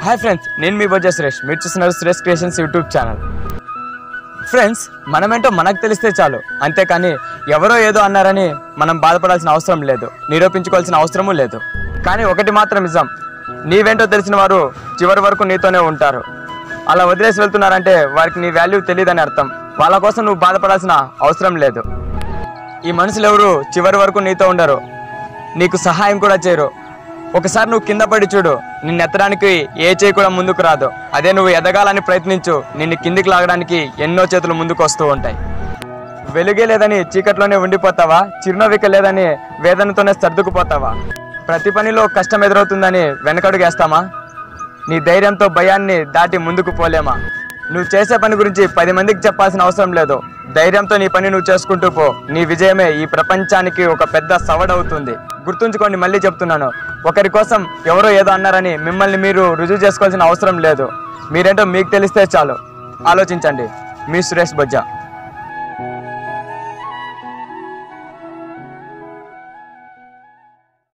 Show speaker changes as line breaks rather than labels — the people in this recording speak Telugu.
హాయ్ ఫ్రెండ్స్ నేను మీ బొజ్జ సురేష్ మీరు చూస్తున్నారు Suresh creations YouTube channel friends మనమేంటో మనకు తెలిస్తే చాలు అంతేకాని ఎవరో ఏదో అన్నారని మనం బాధపడాల్సిన అవసరం లేదు నిరూపించుకోవాల్సిన అవసరమూ లేదు కానీ ఒకటి మాత్రం నిజం నీవేంటో తెలిసిన వారు చివరి వరకు నీతోనే ఉంటారు అలా వదిలేసి వెళ్తున్నారంటే వారికి నీ వాల్యూ తెలియదని అర్థం వాళ్ళ కోసం నువ్వు బాధపడాల్సిన అవసరం లేదు ఈ మనుషులు ఎవరు చివరి వరకు నీతో ఉండరు నీకు సహాయం కూడా చేయరు ఒకసారి నువ్వు కింద పడి చూడు నిన్ను ఎత్తడానికి ఏ చేయి కూడా ముందుకు రాదు అదే నువ్వు ఎదగాలని ప్రయత్నించు నిన్ను కిందికి లాగడానికి ఎన్నో చేతులు ముందుకు వస్తూ ఉంటాయి వెలుగే లేదని చీకట్లోనే ఉండిపోతావా చిరునవ్విక లేదని వేదనతోనే సర్దుకుపోతావా ప్రతి పనిలో కష్టం ఎదురవుతుందని వెనకడుగేస్తామా నీ ధైర్యంతో భయాన్ని దాటి ముందుకు పోలేమా నువ్వు చేసే పని గురించి పది మందికి చెప్పాల్సిన అవసరం లేదు ధైర్యంతో నీ పని నువ్వు చేసుకుంటూ పో నీ విజయమే ఈ ప్రపంచానికి ఒక పెద్ద సవడవుతుంది గుర్తుంచుకోండి మళ్ళీ చెప్తున్నాను ఒకరి కోసం ఎవరో ఏదో అన్నారని మిమ్మల్ని మీరు రుజువు చేసుకోవాల్సిన అవసరం లేదు మీరేంటో మీకు తెలిస్తే చాలు ఆలోచించండి మీ సురేష్ బొజ్జా